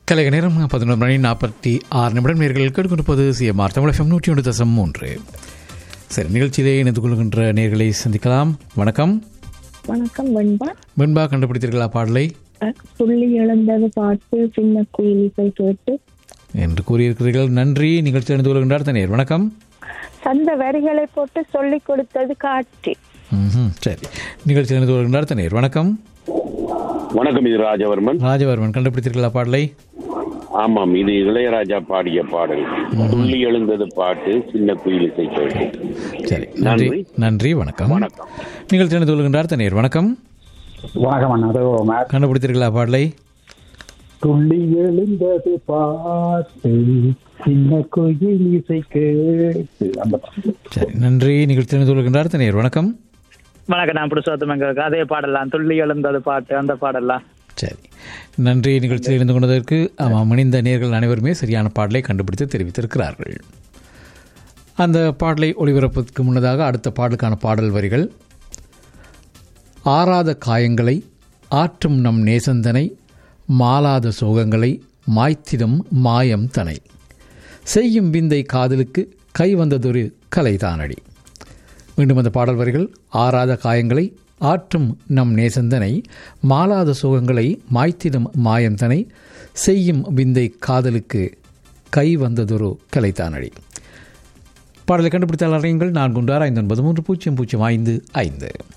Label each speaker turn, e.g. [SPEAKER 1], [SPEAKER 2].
[SPEAKER 1] கலைக நேரம் பதினொரு மணி நாற்பத்தி ஆறு நிமிடம் நேர்கள் கேட்டுக்கொண்டிருப்பது சிஎம்ஆர் தமிழ் எஃப்எம் நூற்றி ஒன்று தசம் மூன்று சரி நிகழ்ச்சியிலே இணைந்து கொள்கின்ற நேர்களை சந்திக்கலாம் வணக்கம்
[SPEAKER 2] வணக்கம் வெண்பா
[SPEAKER 1] வெண்பா கண்டுபிடித்தீர்களா பாடலை
[SPEAKER 2] அஹ், துள்ளி எழுந்தது பாட்டு சின்ன குயிலிசை கேட்டு
[SPEAKER 1] என்று கூறியிருக்கிறீர்கள் நன்றி நிகழ்ச்சி இணைந்து கொள்கின்றார் தனியார் வணக்கம்
[SPEAKER 2] சந்த வரிகளை போட்டு சொல்லிக் கொடுத்தது காட்சி
[SPEAKER 1] ம்ஹும், சரி நிகழ்ச்சி இணைந்து கொள்கின்றார் தனியார் வணக்கம்
[SPEAKER 3] வணக்கம் இது ராஜவர்மன்
[SPEAKER 1] ராஜவர்மன் கண்டுபிடித்தீர்களா பாடலை
[SPEAKER 3] ஆமாம் இது இளையராஜா பாடிய பாடல் துள்ளி எழுந்தது பாட்டு சின்ன குயில் இசை கேட்டு
[SPEAKER 1] சரி நன்றி
[SPEAKER 3] நன்றி.
[SPEAKER 1] நன்றி வணக்கம்
[SPEAKER 3] வணக்கம்.
[SPEAKER 1] நிகழ்ச்சி இணைந்து கொள்கின்றார் தனியார் வணக்கம்
[SPEAKER 4] வணக்கம் அண்ணா அதோ மேட்
[SPEAKER 1] கண்டுபிடித்தீர்களா பாடலை
[SPEAKER 4] துள்ளி எழுந்தது பாட்டு சின்ன கோயில் இசை கேட்டு அந்த பாட்டு.
[SPEAKER 1] சரி நன்றி நிகழ்ச்சி இணைந்து கொள்கின்றார் தனியார் வணக்கம்
[SPEAKER 5] வணக்கம் நான் புருஷோத்தம் எங்களுக்கு அதே பாடலாம் துள்ளி எழுந்தது பாட்டு அந்த பாடலாம்
[SPEAKER 1] சரி நன்றி நிகழ்ச்சியில் இருந்து கொண்டதற்கு ஆமாம் மணிந்த நேர்கள் அனைவருமே சரியான பாடலை கண்டுபிடித்து தெரிவித்திருக்கிறார்கள் அந்த பாடலை ஒளிபரப்புவதற்கு முன்னதாக அடுத்த பாடலுக்கான பாடல் வரிகள் ஆறாத காயங்களை ஆற்றும் நம் நேசந்தனை மாலாத சோகங்களை மாய்த்திடும் மாயம் தனை செய்யும் விந்தை காதலுக்கு கை வந்ததொரு கலைதானடி மீண்டும் அந்த பாடல் வரிகள் ஆறாத காயங்களை ஆற்றும் நம் நேசந்தனை மாலாத சுகங்களை மாய்த்திடும் மாயந்தனை செய்யும் விந்தை காதலுக்கு கை வந்ததொரு கலைத்தானடி பாடலை கண்டுபிடித்தால் அறியுங்கள் நான்கு ஒன்று ஆறு ஐந்து ஒன்பது மூன்று பூஜ்ஜியம் பூஜ்ஜியம் ஐந்து ஐந்து